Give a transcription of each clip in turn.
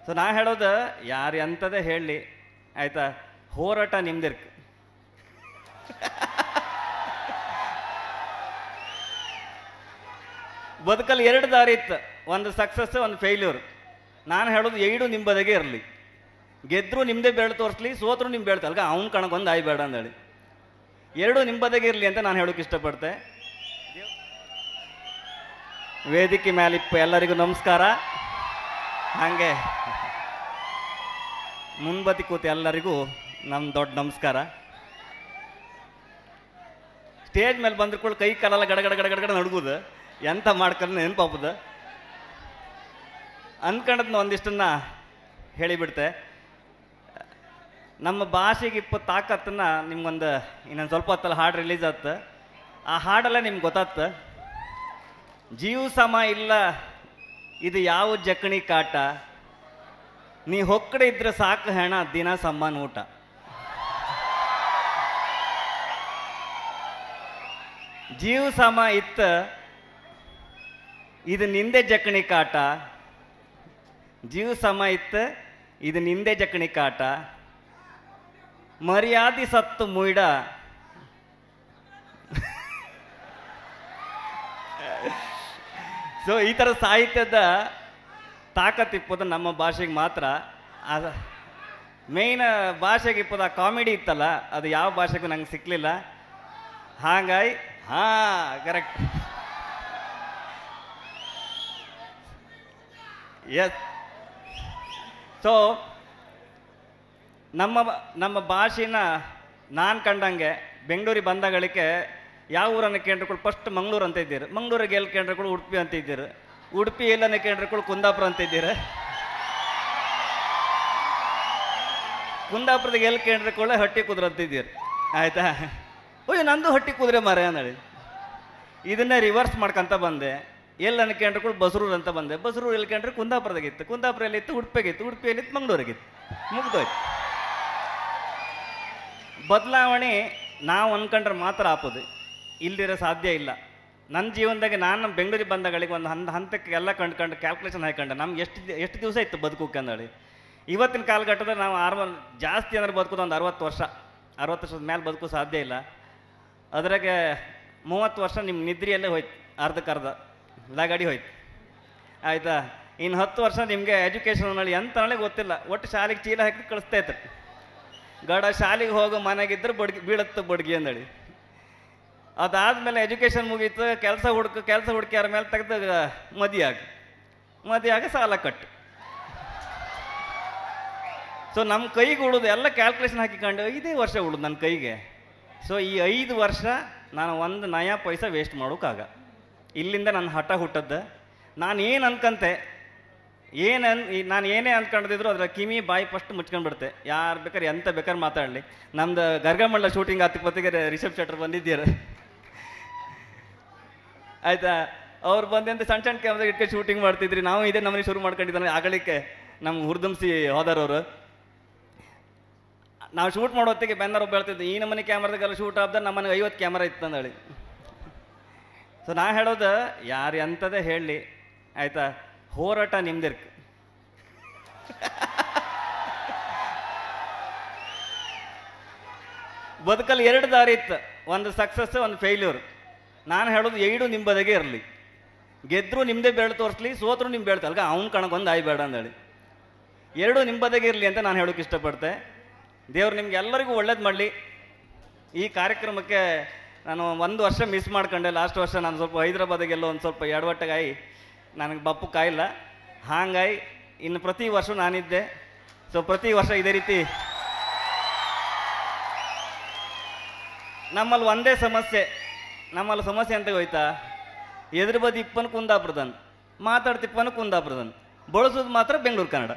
so ನಾ ಹೇಳೋದು ಯಾರು ಎಂಥದೇ ಹೇಳಲಿ ಆಯ್ತಾ ಹೋರಾಟ ನಿಮ್ದಿರ್ಕ ಬದುಕಲ್ಲಿ ಎರಡು ದಾರಿ ಇತ್ತು ಒಂದು ಸಕ್ಸಸ್ ಒಂದು ಫೇಲ್ಯೂರ್ ನಾನು ಹೇಳೋದು ಎರಡು ನಿಮ್ಮ ಬದಗೆ ಇರಲಿ ಗೆದ್ದರೂ ನಿಮ್ಮದೇ ಬೆಳೆ ತೋರಿಸ್ಲಿ ಸೋತ್ರು ನಿಮ್ಮ ಬೆಳ್ತ ಅಲ್ಗ ಅವ್ನು ಕಣಕ್ಕೆ ಒಂದು ಆಯ್ ಬೇಡ ಅಂದೇಳಿ ಎರಡು ನಿಮ್ಮ ಬದಗೆ ಇರಲಿ ಅಂತ ನಾನು ಹೇಳೋಕೆ ಇಷ್ಟಪಡ್ತೆ ವೇದಿಕೆ ಮೇಲಿಪ್ಪ ಎಲ್ಲರಿಗೂ ನಮಸ್ಕಾರ ಹಾಗೆ ಮುಂಬತಿ ಕೂತ ಎಲ್ಲರಿಗೂ ನಮ್ಮ ದೊಡ್ಡ ನಮಸ್ಕಾರ ಸ್ಟೇಜ್ ಮೇಲೆ ಬಂದ್ರೂ ಕೈ ಕಾಲೆಲ್ಲ ಗಡ ಗಡ ಗಡ ಗಡ ಗಡ ನಡುಗುದು ಎಂತ ಮಾಡ್ಕೊಂಡು ನೆನಪಾಪದ ಅನ್ಕೊಂಡದ್ನ ಒಂದಿಷ್ಟನ್ನ ಹೇಳಿಬಿಡ್ತೆ ನಮ್ಮ ಭಾಷೆಗೆ ಇಪ್ಪ ತಾಕತ್ತನ್ನ ನಿಮ್ಗೊಂದು ಇನ್ನೊಂದು ಸ್ವಲ್ಪ ಹೊತ್ತಲ್ಲಿ ಹಾಡು ರಿಲೀಸ್ ಆತ ಆ ಹಾಡೆಲ್ಲ ನಿಮ್ಗೆ ಗೊತ್ತಾತ ಜೀವ ಸಮ ಇಲ್ಲ ಇದು ಯಾವ ಜಕಣಿ ಕಾಟ ನೀ ಹೊಕ್ಕಡೆ ಇದ್ರೆ ಸಾಕು ಹೆಣ ದಿನ ಸಮಾನ ಊಟ ಜೀವ ಸಮ ಇತ್ತ ಇದು ನಿಂದೆ ಜಕಣಿ ಕಾಟ ಜೀವ ಸಮ ಇತ್ತ ಇದು ನಿಂದೆ ಜಕಣಿ ಕಾಟ ಮರ್ಯಾದಿ ಸತ್ತು ಮುಯ್ಡ ಸೊ ಈ ಥರ ಸಾಹಿತ್ಯದ ತಾಕತ್ ಇಪ್ಪದು ನಮ್ಮ ಭಾಷೆಗೆ ಮಾತ್ರ ಅದು ಮೇಯ್ನ್ ಭಾಷೆಗೆ ಇಪ್ಪದ ಕಾಮಿಡಿ ಇತ್ತಲ್ಲ ಅದು ಯಾವ ಭಾಷೆಗೂ ನಂಗೆ ಸಿಕ್ಕಲಿಲ್ಲ ಹಾಗಾಗಿ ಹಾ ಕರೆಕ್ಟ್ ಎಸ್ ಸೊ ನಮ್ಮ ಬ- ನಮ್ಮ ಭಾಷೆನ ನಾನು ಕಂಡಂಗೆ ಬೆಂಗಳೂರಿಗೆ ಬಂದಾಗಳಿಕೆ ಯಾವ ಊರನ್ನು ಕೇಂದ್ರಗಳು ಫಸ್ಟ್ ಮಂಗಳೂರು ಅಂತ ಇದ್ದೀರಿ ಮಂಗಳೂರಿಗೆ ಎಲ್ಲಿ ಕೇಂದ್ರಗಳು ಉಡುಪಿ ಅಂತ ಇದ್ದೀರಿ ಉಡುಪಿ ಎಲ್ಲನ ಕೇಂದ್ರಗಳು ಕುಂದಾಪುರ ಅಂತ ಇದ್ದೀರಿ ಕುಂದಾಪುರದಾಗ ಎಲ್ಲಿ ಕೇಂದ್ರಗಳು ಹಟ್ಟಿ ಕುದುರೆ ಅಂತ ಇದ್ದೀರಿ ಆಯ್ತಾ ಓಯ್ ನಂದು ಹಟ್ಟಿ ಕುದುರೆ ಮರ ಅಂದಳಿ ಇದನ್ನೇ ರಿವರ್ಸ್ ಮಾಡ್ಕೊಂತ ಬಂದೆ ಎಲ್ಲಿ ಅನ್ಕೊಂಡ್ರೆ ಬಸರೂರು ಅಂತ ಬಂದೆ ಬಸರೂರು ಎಲ್ಲಿ ಕಂಡ್ರೆ ಕುಂದಾಪುರದಾಗಿತ್ತು ಕುಂದಾಪುರ ಎಲ್ಲಿತ್ತು ಉಡುಪಿಗಿತ್ತು ಉಡುಪಿಯಲ್ಲಿತ್ತು ಮಂಗಳೂರಿಗಿತ್ತು ಮುಗ್ದೋಯ್ತು ಬದಲಾವಣೆ ನಾವು ಅನ್ಕೊಂಡ್ರೆ ಮಾತ್ರ ಆಪೋದು ಇಲ್ದಿರೋ ಸಾಧ್ಯ ಇಲ್ಲ ನನ್ನ ಜೀವನದಾಗ ನಾನು ಬೆಂಗಳೂರಿಗೆ ಬಂದಾಗಳಿಗೆ ಒಂದು ಹಂತ ಹಂತಕ್ಕೆ ಎಲ್ಲ ಕಂಡ್ಕೊಂಡು ಕ್ಯಾಲ್ಕುಲೇಷನ್ ಹಾಕೊಂಡೆ ನಮ್ಗೆ ಎಷ್ಟು ದಿ- ಎಷ್ಟು ದಿವಸ ಇತ್ತು ಬದುಕೋಕೆ ಅಂದೇಳಿ ಇವತ್ತಿನ ಕಾಲಘಟ್ಟದಲ್ಲಿ ನಾವು ಆರು ಜಾಸ್ತಿ ಅಂದ್ರೆ ಬದುಕೋದು ಒಂದು ಅರವತ್ತು ವರ್ಷ ಅರವತ್ತು ವರ್ಷದ ಮೇಲೆ ಬದುಕೋ ಸಾಧ್ಯ ಇಲ್ಲ ಅದ್ರಾಗೆ ಮೂವತ್ತು ವರ್ಷ ನಿಮ್ಮ ನಿದ್ರೆಯಲ್ಲೇ ಹೋಯ್ತು ಅರ್ಧಕ್ಕೆ ಅರ್ಧ ಲಗಾಡಿ ಹೋಯ್ತು ಆಯಿತಾ ಇನ್ನು ಹತ್ತು ವರ್ಷ ನಿಮಗೆ ಎಜುಕೇಷನಲ್ಲಿ ಎಂತ ಗೊತ್ತಿಲ್ಲ ಒಟ್ಟು ಶಾಲೆಗೆ ಚೀಲ ಹಾಕಿ ಕಳಿಸ್ತಾ ಇತ್ತು ಗಡ ಶಾಲೆಗೆ ಹೋಗೋ ಮನೆಗಿದ್ರೆ ಬಡ್ಗಿ ಬೀಳತ್ತು ಬಡ್ಗಿ ಅಂದಳಿ ಅದಾದ್ಮೇಲೆ ಎಜುಕೇಷನ್ ಮುಗೀತು ಕೆಲಸ ಹುಡುಕು ಕೆಲಸ ಹುಡುಕ್ಯಾರ ಮೇಲೆ ತೆಗೆದು ಮದುವೆ ಆಗ ಮದುವೆ ಆಗ ಸಾಲ ಕಟ್ಟು ಸೊ ನಮ್ಮ ಕೈಗೆ ಉಳಿದು ಎಲ್ಲ ಕ್ಯಾಲ್ಕುಲೇಷನ್ ಹಾಕಿಕೊಂಡು ಐದೇ ವರ್ಷ ಉಳಿದು ನನ್ನ ಕೈಗೆ ಸೊ ಈ ಐದು ವರ್ಷ ನಾನು ಒಂದು ನಯಾ ಪೈಸಾ ವೇಸ್ಟ್ ಮಾಡೋಕ್ಕಾಗ ಇಲ್ಲಿಂದ ನನ್ನ ಹಠ ಹುಟ್ಟದ್ದು ನಾನು ಏನು ಅನ್ಕಂತೆ ಏನು ಅನ್ ಈ ನಾನು ಏನೇ ಅಂದ್ಕೊಂಡಿದ್ರು ಅದ್ರ ಕಿವಿ ಬಾಯಿ ಫಸ್ಟ್ ಮುಚ್ಕೊಂಡ್ಬಿಡ್ತೆ ಯಾರು ಬೇಕಾದ್ರೆ ಎಂತ ಬೇಕಾದ್ರೆ ಮಾತಾಡಲಿ ನಮ್ದು ಗರ್ಗಮಂಡ ಶೂಟಿಂಗ್ ಹತ್ತಿಪ್ಪತ್ತಿಗೆ ರಿಷಬ್ ಶೆಟ್ಟರ್ ಬಂದಿದ್ದೀರ ಆಯ್ತಾ ಅವ್ರು ಬಂದಂತ ಸಣ್ಣ ಸಣ್ಣ ಕ್ಯಾಮ್ರಾಗ ಇಟ್ಕೊಂಡು ಶೂಟಿಂಗ್ ಮಾಡ್ತಿದ್ರಿ ನಾವು ಇದೇ ನಮ್ಮನೆ ಶುರು ಮಾಡ್ಕೊಂಡಿದ್ದಾನೆ ಆಗಲಿಕ್ಕೆ ನಮ್ಗೆ ಹುರಿದುಂಬಿಸಿ ಹೋದಾರವರು ನಾವು ಶೂಟ್ ಮಾಡೋ ಹೊತ್ತಿಗೆ ಬೆನ್ನರ್ ಒಬ್ಬ ಹೇಳ್ತಿದ್ದೆ ಈ ನಮ್ಮನೆ ಕ್ಯಾಮ್ರಾದಾಗೆಲ್ಲ ಶೂಟ್ ಆದ ನಮ್ಮನೆ ಐವತ್ತು ಕ್ಯಾಮ್ರಾ ಇತ್ತು ಅಂದಳಿ ಸೊ ನಾ ಹೇಳೋದು ಯಾರು ಎಂಥದೇ ಹೇಳಲಿ ಆಯ್ತಾ ಹೋರಾಟ ನಿಮ್ದಿರ್ಕ ಬದುಕಲ್ಲಿ ಎರಡು ದಾರಿ ಇತ್ತು ಒಂದು ಸಕ್ಸಸ್ ಒಂದು ಫೇಲ್ಯೂರ್ ನಾನು ಹೇಳೋದು ಎರಡು ನಿಮ್ಮ ಬದಗೆ ಇರಲಿ ಗೆದ್ದರೂ ನಿಮ್ಮದೇ ಬೆಳೆ ತೋರಿಸ್ಲಿ ಸೋತ್ರು ನಿಮ್ಮ ಬೆಳ್ತ ಅಲ್ಗ ಅವ್ನು ಕಣಕ್ಕೆ ಒಂದು ಆಯ್ ಬೇಡ ಅಂದೇಳಿ ಎರಡು ನಿಮ್ಮ ಬದಗೆ ಇರಲಿ ಅಂತ ನಾನು ಹೇಳೋಕೆ ಇಷ್ಟಪಡ್ತೆ ದೇವ್ರು ನಿಮ್ಗೆ ಎಲ್ಲರಿಗೂ ಒಳ್ಳೇದು ಮಾಡಲಿ ಈ ಕಾರ್ಯಕ್ರಮಕ್ಕೆ ನಾನು ಒಂದು ವರ್ಷ ಮಿಸ್ ಮಾಡ್ಕೊಂಡೆ ಲಾಸ್ಟ್ ವರ್ಷ ನಾನು ಸ್ವಲ್ಪ ಹೈದ್ರಾಬಾದಿಗೆಲ್ಲ ಒಂದು ಸ್ವಲ್ಪ ಎಡವಟ್ಟಾಗಿ ನನಗೆ ಬಪ್ಪು ಕಾಯಿಲ್ಲ ಹಾಂಗಾಗಿ ಇನ್ನು ಪ್ರತಿ ವರ್ಷ ನಾನಿದ್ದೆ ಸೊ ಪ್ರತಿ ವರ್ಷ ಇದೇ ರೀತಿ ನಮ್ಮಲ್ಲಿ ಒಂದೇ ಸಮಸ್ಯೆ ನಮ್ಮಲ್ಲಿ ಸಮಸ್ಯೆ ಅಂತ ಹೋಯ್ತಾ ಎದುರು ಬದಿ ಇಪ್ಪನ ಕುಂದಾಪುರದನ್ ಮಾತಾಡ್ತಿಪ್ಪನ ಕುಂದಾಪುರದನ್ ಬಳಸೋದು ಮಾತ್ರ ಬೆಂಗಳೂರು ಕನ್ನಡ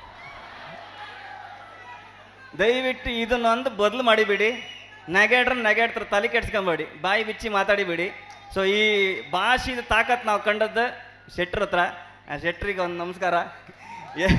ದಯವಿಟ್ಟು ಇದನ್ನೊಂದು ಬದಲು ಮಾಡಿಬಿಡಿ ನೆಗೆಡ್ರ ನೆಗೆಡ್ತಾರೆ ತಲೆ ಕೆಡ್ಸ್ಕೊಂಬೇಡಿ ಬಾಯಿ ಬಿಚ್ಚಿ ಮಾತಾಡಿಬಿಡಿ ಸೊ ಈ ಭಾಷೆದ ತಾಕತ್ ನಾವು ಕಂಡದ್ದು ಶೆಟ್ರ್ ಹತ್ರ ಆ ಶೆಟ್ರಿಗೆ ಒಂದು ನಮಸ್ಕಾರ ಎ-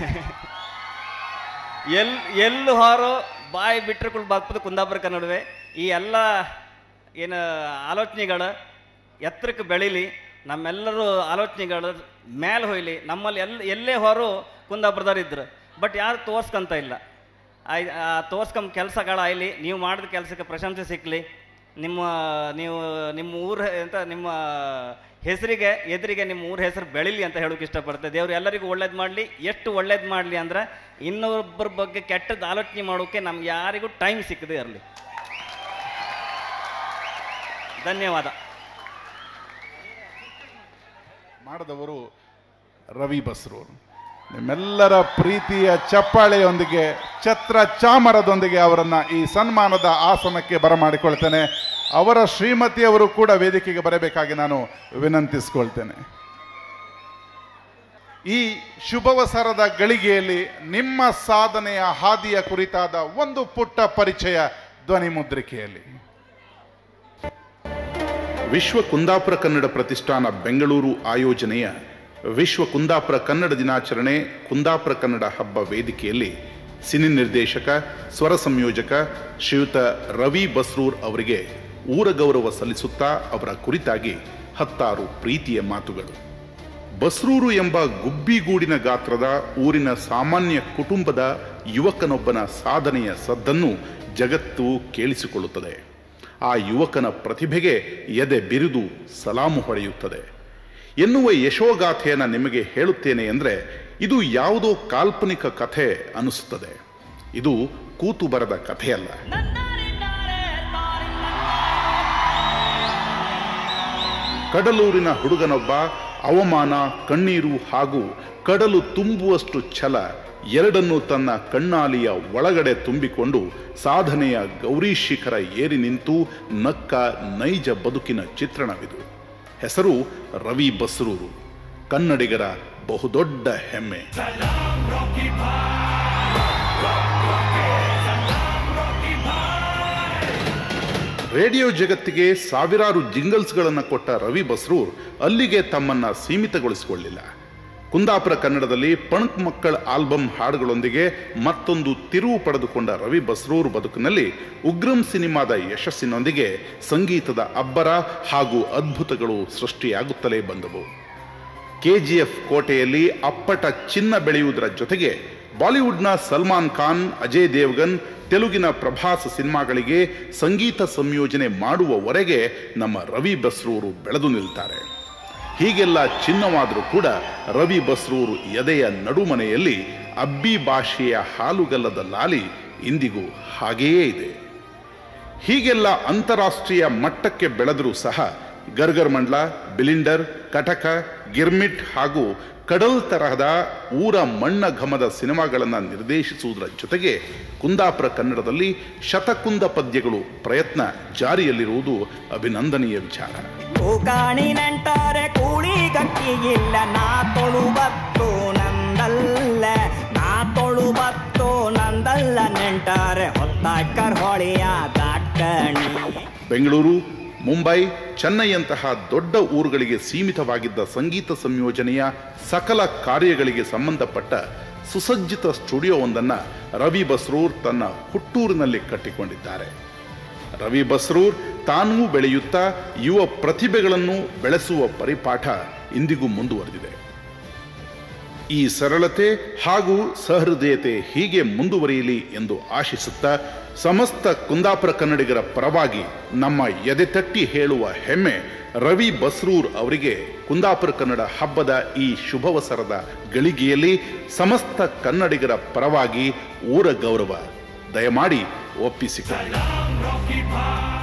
ಎಲ್ ಎಲ್ಲಿ ಹೊರೋ ಬಾಯಿ ಬಿಟ್ಟರೆ ಬಾಗ್ಪದ ಕುಂದಾಪುರ ಕನ್ನಡವೇ ಈ ಎಲ್ಲ ಏನು ಆಲೋಚನೆಗಳು ಎತ್ತರಕ್ಕೆ ಬೆಳೀಲಿ ನಮ್ಮೆಲ್ಲರೂ ಆಲೋಚನೆಗಳು ಮೇಲೆ ಹೊಯ್ಲಿ ನಮ್ಮಲ್ಲಿ ಎಲ್ ಎಲ್ಲೇ ಹೊರು ಕುಂದಾಪುರದವ್ರು ಇದ್ರು ಬಟ್ ಯಾರು ತೋರ್ಸ್ಕೊಂತ ಇಲ್ಲ ಆಯ್ ತೋರ್ಸ್ಕೊಂಬ ಕೆಲಸಗಳಾಗಲಿ ನೀವು ಮಾಡಿದ ಕೆಲಸಕ್ಕೆ ಪ್ರಶಂಸೆ ಸಿಕ್ಕಲಿ ನಿಮ್ಮ ನೀವು ನಿಮ್ಮ ಊರ ಅಂತ ನಿಮ್ಮ ಹೆಸರಿಗೆ ಎದುರಿಗೆ ನಿಮ್ಮ ಊರ ಹೆಸರು ಬೆಳೀಲಿ ಅಂತ ಹೇಳೋಕೆ ಇಷ್ಟಪಡ್ತೇವೆ ದೇವ್ರು ಎಲ್ಲರಿಗೂ ಒಳ್ಳೇದು ಮಾಡಲಿ ಎಷ್ಟು ಒಳ್ಳೇದು ಮಾಡಲಿ ಅಂದ್ರೆ ಇನ್ನೊಬ್ಬರ ಬಗ್ಗೆ ಕೆಟ್ಟದ್ದು ಆಲೋಚನೆ ಮಾಡೋಕ್ಕೆ ನಮ್ಗೆ ಯಾರಿಗೂ ಟೈಮ್ ಸಿಕ್ಕದೇ ಇರಲಿ ಧನ್ಯವಾದ ಮಾಡಿದವರು ರವಿ ಬಸ್ರೂರು ನಿಮ್ಮೆಲ್ಲರ ಪ್ರೀತಿಯ ಚಪ್ಪಾಳೆಯೊಂದಿಗೆ ಛತ್ರ ಚಾಮರದೊಂದಿಗೆ ಅವರನ್ನು ಈ ಸನ್ಮಾನದ ಆಸನಕ್ಕೆ ಬರಮಾಡಿಕೊಳ್ತೇನೆ ಅವರ ಶ್ರೀಮತಿಯವರು ಕೂಡ ವೇದಿಕೆಗೆ ಬರಬೇಕಾಗಿ ನಾನು ವಿನಂತಿಸ್ಕೊಳ್ತೇನೆ ಈ ಶುಭವಸರದ ಗಳಿಗೆಯಲ್ಲಿ ನಿಮ್ಮ ಸಾಧನೆಯ ಹಾದಿಯ ಕುರಿತಾದ ಒಂದು ಪುಟ್ಟ ಪರಿಚಯ ಧ್ವನಿ ಮುದ್ರಿಕೆಯಲ್ಲಿ ವಿಶ್ವ ಕುಂದಾಪುರ ಕನ್ನಡ ಪ್ರತಿಷ್ಠಾನ ಬೆಂಗಳೂರು ಆಯೋಜನೆಯ ವಿಶ್ವ ಕುಂದಾಪುರ ಕನ್ನಡ ದಿನಾಚರಣೆ ಕುಂದಾಪುರ ಕನ್ನಡ ಹಬ್ಬ ವೇದಿಕೆಯಲ್ಲಿ ಸಿನಿ ನಿರ್ದೇಶಕ ಸ್ವರ ಸಂಯೋಜಕ ಶ್ರೀಯುತ ರವಿ ಬಸ್ರೂರ್ ಅವರಿಗೆ ಊರ ಗೌರವ ಸಲ್ಲಿಸುತ್ತಾ ಅವರ ಕುರಿತಾಗಿ ಹತ್ತಾರು ಪ್ರೀತಿಯ ಮಾತುಗಳು ಬಸ್ರೂರು ಎಂಬ ಗುಬ್ಬಿಗೂಡಿನ ಗಾತ್ರದ ಊರಿನ ಸಾಮಾನ್ಯ ಕುಟುಂಬದ ಯುವಕನೊಬ್ಬನ ಸಾಧನೆಯ ಸದ್ದನ್ನು ಜಗತ್ತು ಕೇಳಿಸಿಕೊಳ್ಳುತ್ತದೆ ಆ ಯುವಕನ ಪ್ರತಿಭೆಗೆ ಎದೆ ಬಿರಿದು ಸಲಾಮು ಹೊಡೆಯುತ್ತದೆ ಎನ್ನುವ ಯಶೋಗಾಥೆಯನ್ನು ನಿಮಗೆ ಹೇಳುತ್ತೇನೆ ಅಂದರೆ ಇದು ಯಾವುದೋ ಕಾಲ್ಪನಿಕ ಕಥೆ ಅನಿಸುತ್ತದೆ ಇದು ಕೂತು ಬರದ ಕಥೆಯಲ್ಲ ಕಡಲೂರಿನ ಹುಡುಗನೊಬ್ಬ ಅವಮಾನ ಕಣ್ಣೀರು ಹಾಗೂ ಕಡಲು ತುಂಬುವಷ್ಟು ಛಲ ಎರಡನ್ನೂ ತನ್ನ ಕಣ್ಣಾಲಿಯ ಒಳಗಡೆ ತುಂಬಿಕೊಂಡು ಸಾಧನೆಯ ಗೌರಿ ಶಿಖರ ಏರಿ ನಿಂತು ನಕ್ಕ ನೈಜ ಬದುಕಿನ ಚಿತ್ರಣವಿದು ಹೆಸರು ರವಿ ಬಸ್ರೂರು ಕನ್ನಡಿಗರ ಬಹುದೊಡ್ಡ ಹೆಮ್ಮೆ ರೇಡಿಯೋ ಜಗತ್ತಿಗೆ ಸಾವಿರಾರು ಜಿಂಗಲ್ಸ್ಗಳನ್ನು ಕೊಟ್ಟ ರವಿ ಬಸ್ರೂರ್ ಅಲ್ಲಿಗೆ ತಮ್ಮನ್ನ ಸೀಮಿತಗೊಳಿಸಿಕೊಳ್ಳಿಲ್ಲ ಕುಂದಾಪುರ ಕನ್ನಡದಲ್ಲಿ ಪಣಕ್ ಮಕ್ಕಳ ಆಲ್ಬಮ್ ಹಾಡುಗಳೊಂದಿಗೆ ಮತ್ತೊಂದು ತಿರುವು ಪಡೆದುಕೊಂಡ ರವಿ ಬಸ್ರೂರ್ ಬದುಕಿನಲ್ಲಿ ಉಗ್ರಂ ಸಿನಿಮಾದ ಯಶಸ್ಸಿನೊಂದಿಗೆ ಸಂಗೀತದ ಅಬ್ಬರ ಹಾಗೂ ಅದ್ಭುತಗಳು ಸೃಷ್ಟಿಯಾಗುತ್ತಲೇ ಬಂದವು ಕೆಜಿಎಫ್ ಕೋಟೆಯಲ್ಲಿ ಅಪ್ಪಟ ಚಿನ್ನ ಬೆಳೆಯುವುದರ ಜೊತೆಗೆ ಬಾಲಿವುಡ್ನ ಸಲ್ಮಾನ್ ಖಾನ್ ಅಜಯ್ ದೇವ್ಗನ್ ತೆಲುಗಿನ ಪ್ರಭಾಸ್ ಸಿನಿಮಾಗಳಿಗೆ ಸಂಗೀತ ಸಂಯೋಜನೆ ಮಾಡುವವರೆಗೆ ನಮ್ಮ ರವಿ ಬಸ್ರೂರು ಬೆಳೆದು ನಿಲ್ತಾರೆ ಹೀಗೆಲ್ಲ ಚಿನ್ನವಾದರೂ ಕೂಡ ರವಿ ಬಸ್ರೂರು ಎದೆಯ ನಡುಮನೆಯಲ್ಲಿ ಅಬ್ಬಿ ಭಾಷೆಯ ಹಾಲುಗಲ್ಲದ ಲಾಲಿ ಇಂದಿಗೂ ಹಾಗೆಯೇ ಇದೆ ಹೀಗೆಲ್ಲ ಅಂತಾರಾಷ್ಟ್ರೀಯ ಮಟ್ಟಕ್ಕೆ ಬೆಳೆದರೂ ಸಹ ಗರ್ಗರ್ ಮಂಡ್ಲ ಬಿಲಿಂಡರ್ ಕಟಕ ಗಿರ್ಮಿಟ್ ಹಾಗೂ ಕಡಲ್ ತರಹದ ಊರ ಮಣ್ಣ ಘಮದ ಸಿನಿಮಾಗಳನ್ನು ನಿರ್ದೇಶಿಸುವುದರ ಜೊತೆಗೆ ಕುಂದಾಪುರ ಕನ್ನಡದಲ್ಲಿ ಶತಕುಂದ ಪದ್ಯಗಳು ಪ್ರಯತ್ನ ಜಾರಿಯಲ್ಲಿರುವುದು ಅಭಿನಂದನೀಯ ವಿಚಾರ ಕೂಕಾಣಿ ನೆಂಟಾರೆ ಕೂಳಿ ಗಟ್ಟಿಗಿಲ್ಲ ನಾ ತೊಳುಬತ್ತು ನಂದಲ್ಲ ನಾ ತೊಳುಬತ್ತು ನಂದಲ್ಲ ನೆಂಟಾರೆ ಹೊತ್ತಾಕರ್ ಹೊಳೆಯ ದಾಟಣಿ ಬೆಂಗಳೂರು ಮುಂಬೈ ಚೆನ್ನೈಯಂತಹ ದೊಡ್ಡ ಊರುಗಳಿಗೆ ಸೀಮಿತವಾಗಿದ್ದ ಸಂಗೀತ ಸಂಯೋಜನೆಯ ಸಕಲ ಕಾರ್ಯಗಳಿಗೆ ಸಂಬಂಧಪಟ್ಟ ಸುಸಜ್ಜಿತ ಸ್ಟುಡಿಯೋವೊಂದನ್ನು ರವಿ ಬಸ್ರೂರ್ ತನ್ನ ಹುಟ್ಟೂರಿನಲ್ಲಿ ಕಟ್ಟಿಕೊಂಡಿದ್ದಾರೆ ರವಿ ಬಸ್ರೂರ್ ತಾನೂ ಬೆಳೆಯುತ್ತಾ ಯುವ ಪ್ರತಿಭೆಗಳನ್ನು ಬೆಳೆಸುವ ಪರಿಪಾಠ ಇಂದಿಗೂ ಮುಂದುವರೆದಿದೆ ಈ ಸರಳತೆ ಹಾಗೂ ಸಹೃದಯತೆ ಹೀಗೆ ಮುಂದುವರಿಯಲಿ ಎಂದು ಆಶಿಸುತ್ತಾ ಸಮಸ್ತ ಕುಂದಾಪುರ ಕನ್ನಡಿಗರ ಪರವಾಗಿ ನಮ್ಮ ಎದೆ ತಟ್ಟಿ ಹೇಳುವ ಹೆಮ್ಮೆ ರವಿ ಬಸ್ರೂರ್ ಅವರಿಗೆ ಕುಂದಾಪುರ ಕನ್ನಡ ಹಬ್ಬದ ಈ ಶುಭವಸರದ ಗಳಿಗೆಯಲ್ಲಿ ಸಮಸ್ತ ಕನ್ನಡಿಗರ ಪರವಾಗಿ ಊರ ಗೌರವ ದಯಮಾಡಿ ಒಪ್ಪಿಸಿಕೊಳ್ಳಿ